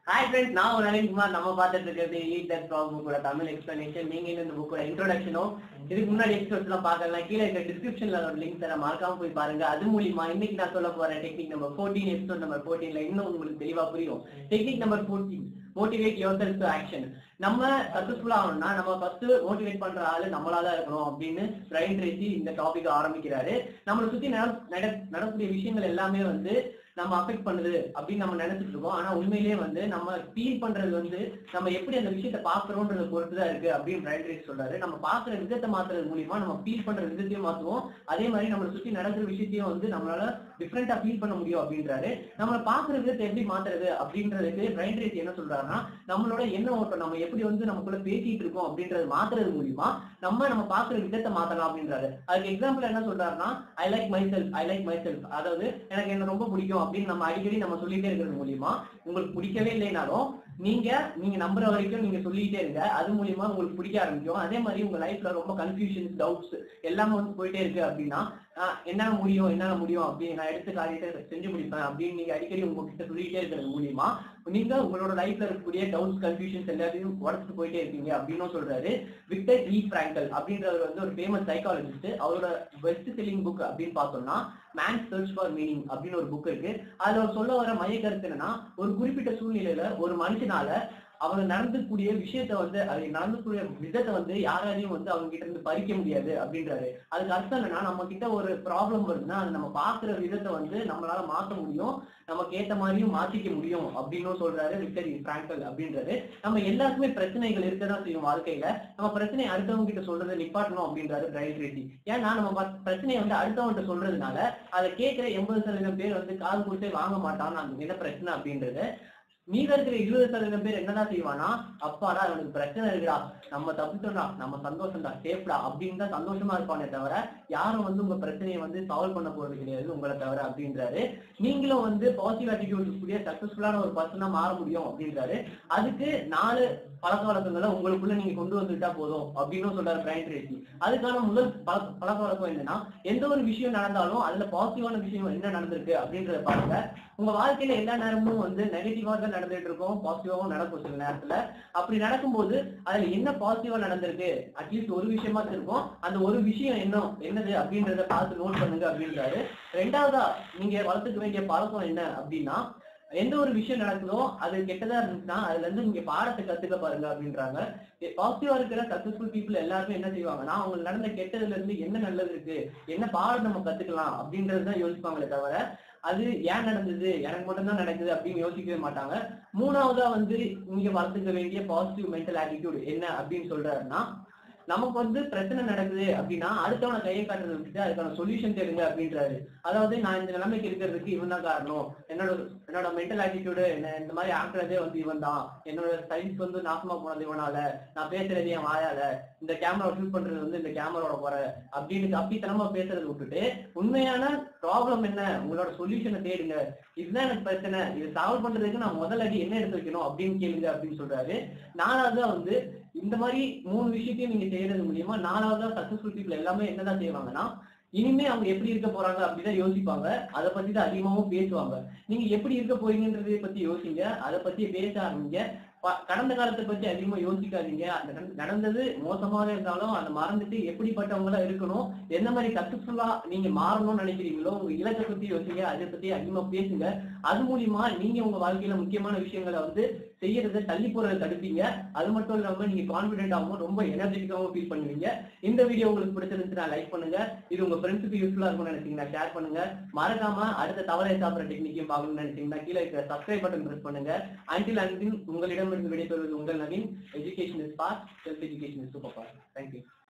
hi friends நான் ஒரு நவீன் குமார் நம்ம பார்த்துட்டு இருக்கிறது ஈட் தட் ப்ராப்ளம் கூட தமிழ் எக்ஸ்பிளனேஷன் நீங்க இன்னும் இந்த புக்கோட இன்ட்ரோடக்ஷனோ இதுக்கு முன்னாடி எபிசோட்ஸ் எல்லாம் பார்க்கலாம் கீழே இருக்க டிஸ்கிரிப்ஷன்ல ஒரு லிங்க் தர மறக்காம போய் பாருங்க அது மூலியமா இன்னைக்கு நான் சொல்ல போற technique number fourteen episode number ஃபோர்டீன்ல இன்னும் உங்களுக்கு தெளிவா புரியும் technique number fourteen motivate yourself to action நம்ம சக்சஸ்ஃபுல் ஆகணும்னா நம்ம ஃபர்ஸ்ட் மோட்டிவேட் பண்ற ஆளு நம்மளா தான் இருக்கணும் அப்படின்னு பிரைன் ட்ரேசி இந்த டாபிக் ஆரம்பிக்கிறாரு நம்மளை சுத்தி நட- நட- நடக்கக்கூடிய விஷயங்கள் எல்லாமே வந்து நம்ம அஃபெக்ட் பண்ணுது அப்படின்னு நம்ம நினைச்சிட்டு இருக்கோம் ஆனா உண்மையிலேயே வந்து நம்ம ஃபீல் பண்றது வந்து நம்ம எப்படி அந்த விஷயத்த பாக்குறோம்ன்றத பொறுத்து தான் இருக்கு அப்படின்னு பிரைன் ட்ரேசி சொல்றாரு நம்ம பாக்குற விதத்தை மாத்துறது மூலியமா நம்ம ஃபீல் பண்ற விதத்தையும் மாத்துவோம் அதே மாதிரி நம்மளை சுத்தி நடக்கிற விஷயத்தையும் வந்து நம்மளால டிஃப்ரெண்டா ஃபீல் பண்ண முடியும் அப்படின்றாரு நம்மள பாக்குற விதத்தை எப்படி மாத்துறது அப்படின்றதுக்கு பிரைன் ரேட் என்ன சொல்றாருன்னா நம்மளோட எண்ண ஓட்டம் நம்ம எப்படி வந்து நமக்குள்ள பேசிட்டு இருக்கோம் அப்படின்றது மாத்துறது மூலியமா நம்ம நம்ம பாக்குற விதத்தை மாத்தலாம் அப்படின்றாரு அதுக்கு எக்ஸாம்பிள் என்ன சொல்றாருன்னா I like myself I like myself அதாவது எனக்கு என்ன ரொம்ப பிடிக்கும் அப்படின்னு நம்ம அடிக்கடி நம்ம சொல்லிட்டே இருக்கிறது மூலியமா உங்களுக்கு பிடிக்கவே இல்லைனாலும் நீங்க நீங்க நம்புற வரைக்கும் நீங்க சொல்லிட்டே இருங்க அது மூலியமா உங்களுக்கு பிடிக்க ஆரம்பிக்கும் அதே மாதிரி உங்க லைஃப்ல ரொம்ப கன்ஃபியூஷன்ஸ் டவுட்ஸ் எல்லாமே வந்து போயிட்டே இருக்கு அப்படின்னா ஆஹ் என்னால முடியும் என்னால முடியும் அப்படின்னு நான் எடுத்து காரியத்தை செஞ்சு முடிப்பேன் அப்படின்னு நீங்க அடிக்கடி உங்ககிட்ட சொல்லிட்டே இருக்கிறது மூலியமா நீங்க உங்களோட லைஃப்ல இருக்கக்கூடிய டவுட்ஸ் கன்ஃபியூஷன்ஸ் எல்லாத்தையும் உடச்சிட்டு போயிட்டே இருக்கீங்க அப்படின்னு சொல்றாரு விக்டர் இ பிராங்கல் அப்படின்றவர் வந்து ஒரு ஃபேமஸ் சைக்காலஜிஸ்ட் அவரோட பெஸ்ட் செல்லிங் புக் அப்படின்னு பார்த்தோம்னா மேன் சர்ச் ஃபார் மீனிங் அப்படின்னு ஒரு புக் இருக்கு அதுல அவர் சொல்ல வர மைய கருத்து என்னன்னா ஒரு குறிப்பிட்ட சூழ்நிலையில ஒரு மனுஷனால அவங்க நடந்துக்கூடிய விஷயத்த வந்து அது நடந்துக்கூடிய விதத்தை வந்து யாராலையும் வந்து அவங்க கிட்ட இருந்து பறிக்க முடியாது அப்படின்றாரு அதுக்கு அர்த்தம் என்னன்னா நம்ம கிட்ட ஒரு ப்ராப்ளம் வருதுன்னா அது நம்ம பாக்குற விதத்தை வந்து நம்மளால மாத்த முடியும் நமக்கு ஏத்த மாதிரியும் மாத்திக்க முடியும் அப்படின்னும் சொல்றாரு விக்டர் பிராங்கல் அப்படின்றாரு நம்ம எல்லாருக்குமே பிரச்சனைகள் இருக்கதான் செய்யும் வாழ்க்கையில நம்ம பிரச்சனை அடுத்தவங்க கிட்ட சொல்றதை நிப்பாட்டணும் அப்படின்றாரு பிரைட் ரெட்டி ஏன்னா நம்ம ப- பிரச்சனையை வந்து அடுத்தவங்கிட்ட சொல்றதுனால அதை கேட்கிற எண்பது சதவீதம் பேர் வந்து காது கொடுத்தே வாங்க மாட்டான்னு அந்த என்ன பிரச்சனை அப்படின்றது மீத இருக்கிற இருபது சதவீதம் பேர் என்னதான் செய்வானா அப்பாடா அவனுக்கு பிரச்சனை இருக்குடா நம்ம தப்பிச்சோம்டா நம்ம சந்தோஷம்டா சேஃப்டா அப்படின்னு தான் சந்தோஷமா இருப்பானே தவிர யாரும் வந்து உங்க பிரச்சனையை வந்து சால்வ் பண்ண போறது கிடையாது உங்களை தவிர அப்படின்றாரு நீங்களும் வந்து பாசிட்டிவ் ஆட்டிடியூட் கூடிய சக்சஸ்ஃபுல்லான ஒரு பர்சனா மாற முடியும் அப்படின்றாரு அதுக்கு நாலு பழக்க வழக்கங்களை உங்களுக்குள்ள நீங்க கொண்டு வந்துட்டா போதும் அப்படின்னு சொல்றாரு பிரைன் ட்ரேசி அதுக்கான முதல் பழக்க பழக்க வழக்கம் என்னன்னா எந்த ஒரு விஷயம் நடந்தாலும் அதுல பாசிட்டிவான விஷயம் என்ன நடந்திருக்கு அப்படின்றத பாருங்க உங்க வாழ்க்கையில எல்லா நேரமும் வந்து நெகட்டிவா தான் நடந்துட்டு இருக்கும் பாசிட்டிவாவும் நடக்கும் சில நேரத்துல அப்படி நடக்கும்போது அதுல என்ன பாசிட்டிவா நடந்திருக்கு அட்லீஸ்ட் ஒரு விஷயமா இருக்கும் அந்த ஒரு விஷயம் என்ன என்னது அப்படின்றத பார்த்து நோட் பண்ணுங்க அப்படின்றாரு ரெண்டாவதா நீங்க வளர்த்துக்க வேண்டிய பழக்கம் என்ன அப்படின்னா எந்த ஒரு விஷயம் நடக்குதோ அது கெட்டதா இருந்துச்சுன்னா அதுல இருந்து நீங்க பாடத்தை கத்துக்க பாருங்க அப்படின்றாங்க பாசிட்டிவா இருக்கிற சக்சஸ்ஃபுல் பீப்புள் எல்லாருமே என்ன செய்வாங்கன்னா அவங்களுக்கு நடந்த கெட்டதுல இருந்து என்ன நல்லது இருக்கு என்ன பாடம் நம்ம கத்துக்கலாம் அப்படின்றதுதான் யோசிப்பாங்களே தவிர அது ஏன் நடந்தது எனக்கு மட்டும்தான் நடக்குது அப்படின்னு யோசிக்கவே மாட்டாங்க மூணாவதா வந்து நீங்க வளர்த்துக்க வேண்டிய பாசிட்டிவ் மென்டல் ஆட்டிடியூட் என்ன அப்படின்னு சொல்றாருன்னா நமக்கு வந்து பிரச்சனை நடக்குது அப்படின்னா அடுத்தவனை கையை காட்டுறதை விட்டுட்டு அதுக்கான சொல்யூஷன் தேடுங்க அப்படின்றாரு அதாவது நான் இந்த நிலைமைக்கு இருக்கிறதுக்கு இவன் தான் காரணம் என்னோட என்னோட மென்டல் ஆட்டிடியூடு என்ன இந்த மாதிரி ஆக்குறதே வந்து இவன் தான் என்னோட சைன்ஸ் வந்து நாசமா போனது இவனால நான் பேசுறது என் வாயால இந்த கேமரா ஷூட் பண்றது வந்து இந்த கேமராவோட குறை அப்படின்னு அப்பித்தனமா பேசுறதை விட்டுட்டு உண்மையான ப்ராப்ளம் என்ன உங்களோட சொல்யூஷனை தேடுங்க இதுதான் எனக்கு பிரச்சனை இது சால்வ் பண்றதுக்கு நான் முதல் அடி என்ன எடுத்து வைக்கணும் அப்படின்னு கேளுங்க அப்படின்னு சொல்றாரு நாலாவதா வந்து இந்த மாதிரி மூணு விஷயத்தையும் நீங்க செய்யறது மூலியமா நாலாவதா சக்சஸ்ஃபுல் பீப்புள் எல்லாமே என்னதான் செய்வாங்கன்னா இனிமே அவங்க எப்படி இருக்க போறாங்க அப்படிதான் யோசிப்பாங்க அதை பத்தி தான் அதிகமாவும் பேசுவாங்க நீங்க எப்படி இருக்க போறீங்கன்றதை பத்தி யோசிங்க அதை பத்தி பேச ஆரம்பிங்க ப- கடந்த காலத்தை பத்தி அதிகமா யோசிக்காதீங்க அந்த நடந்த- நடந்தது மோசமாக இருந்தாலும் அதை மறந்துட்டு எப்படிப்பட்டவங்களா இருக்கணும் எந்த மாதிரி சக்சஸ்ஃபுல்லா நீங்க மாறணும்னு நினைக்கிறீங்களோ உங்க இலக்கை பத்தி யோசிங்க அதை பத்தி அதிகமா பேசுங்க அது மூலியமா நீங்க உங்க வாழ்க்கையில முக்கியமான விஷயங்களை வந்து செய்யறதை தள்ளி போறதை தடுப்பீங்க அது மட்டும் இல்லாம நீங்க கான்பிடென்டாகவும் ரொம்ப எனர்ஜெட்டிக்காகவும் ஃபீல் பண்ணுவீங்க இந்த வீடியோ உங்களுக்கு பிடிச்சிருந்துச்சுன்னா லைக் பண்ணுங்க இது உங்க ஃப்ரெண்ட்ஸுக்கு யூஸ்ஃபுல்லா இருக்கும்னு நினைச்சீங்கன்னா ஷேர் பண்ணுங்க மறக்காம அடுத்த தவறை சாப்பிட்ற டெக்னிக்கையும் பார்க்கணும்னு நினைச்சீங்கன்னா கீழே இருக்கிற சப்ஸ்கிரைப் பட்டன் பிரஸ் பண்ணுங்க அன்டில் அன்பின் உங்களிடமிருந்து விடைபெறுவது உங்கள் Naveen education is boss self education is super boss thank you